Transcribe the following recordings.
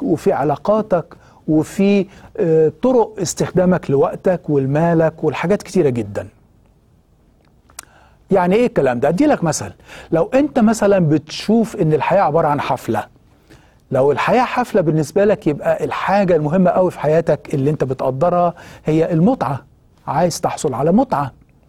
وفي علاقاتك وفي آه، طرق استخدامك لوقتك والمالك والحاجات كتيرة جدا يعني ايه الكلام ده ادي لك مثل لو انت مثلا بتشوف ان الحياة عبارة عن حفلة لو الحياة حفلة بالنسبة لك يبقى الحاجة المهمة قوي في حياتك اللي انت بتقدرها هي المتعة عايز تحصل على متعة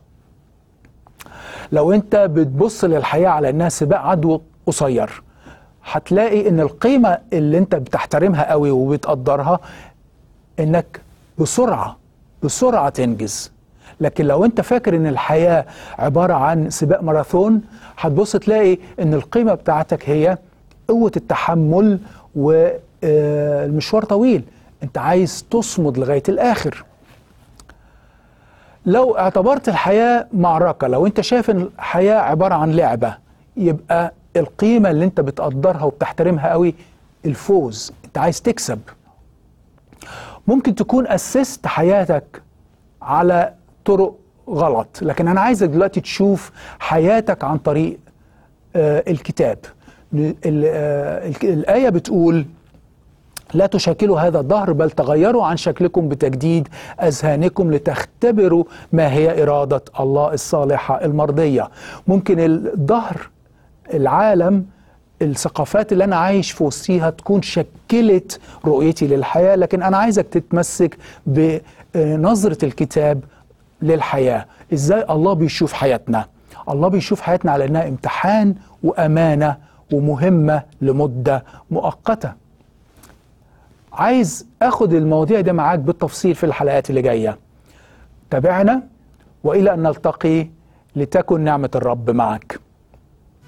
لو انت بتبص للحياة على انها سباق عدو قصير هتلاقي ان القيمة اللي انت بتحترمها قوي وبتقدرها انك بسرعة بسرعة تنجز لكن لو انت فاكر ان الحياة عبارة عن سباق ماراثون هتبص تلاقي ان القيمة بتاعتك هي قوة التحمل والمشوار طويل انت عايز تصمد لغاية الاخر لو اعتبرت الحياة معركة لو انت شايف ان الحياة عبارة عن لعبة يبقى القيمة اللي انت بتقدرها وبتحترمها قوي الفوز انت عايز تكسب ممكن تكون أسست حياتك على طرق غلط لكن أنا عايزك دلوقتي تشوف حياتك عن طريق آه الكتاب ال- آه، الك- الآية بتقول لا تشكلوا هذا الدهر بل تغيروا عن شكلكم بتجديد اذهانكم لتختبروا ما هي اراده الله الصالحه المرضيه. ممكن الدهر العالم الثقافات اللي انا عايش في وسطيها تكون شكلت رؤيتي للحياه لكن انا عايزك تتمسك بنظره الكتاب للحياه، ازاي الله بيشوف حياتنا؟ الله بيشوف حياتنا على انها امتحان وامانه ومهمه لمده مؤقته. عايز اخد المواضيع دي معاك بالتفصيل في الحلقات اللي جايه تابعنا والى ان نلتقي لتكن نعمه الرب معك